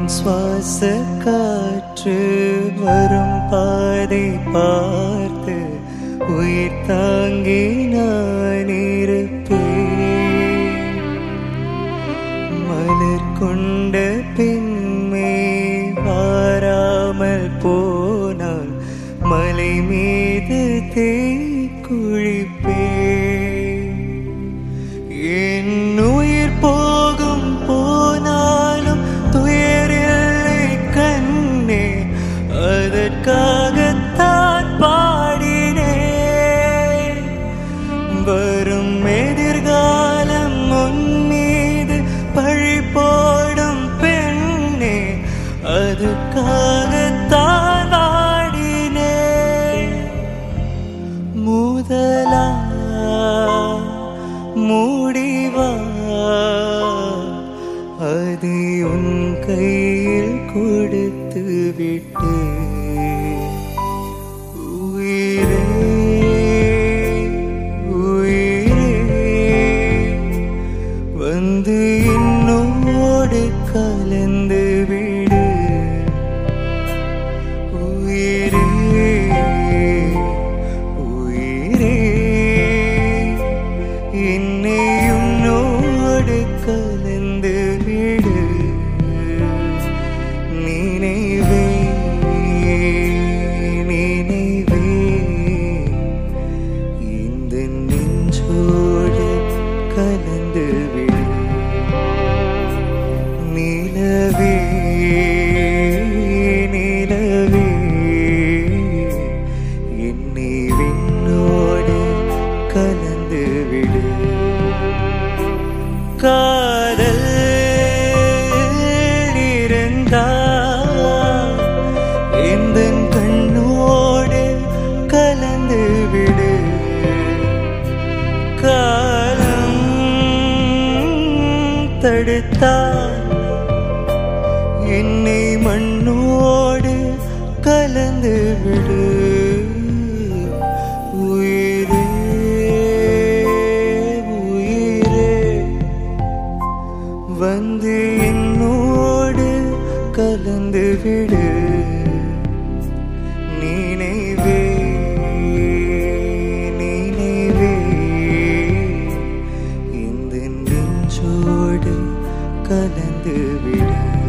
சுவாச காற்று வரும் பாதை பார்த்து உயிர் தாங்கி நான் இருப்பேன் மலர் கொண்ட பின்மே வாராமல் போனால் மலை மீது தீ குழிப்பேன் என் உயிர் போகும் போனாலும் துயரில்லை கண்ணே அதற்காகத்தான் பாடினேன் வரும் எதிர்காலம் உன் மீது பழி போடும் பெண்ணே அதுக்காகத்தான் ஆடினேன் முதலா மூடிவா அது உன் கையில் கொடுத்து விட்டு உயிரே உயிரே வந்து என்னோடு கலந்து விடு உயிரே உயிரே என்னை உன்னோடு கலந்து விடு நினைவே நினைவே இந்த நெஞ்சோடு கலந்து விடு நிலவே நிலவே என்னை விண்ணோடு கலந்து விடு காதல் இருந்தால் எந்த கண்ணோடு கலந்து விடு காலம் தடுத்தால் என்னை மண்ணோடு கலந்து விடு உயிரே உயிரே வந்து என்னோடு கலந்து விடு நினைவே நினைவே இந்த நெஞ்சோடு கலந்து விடு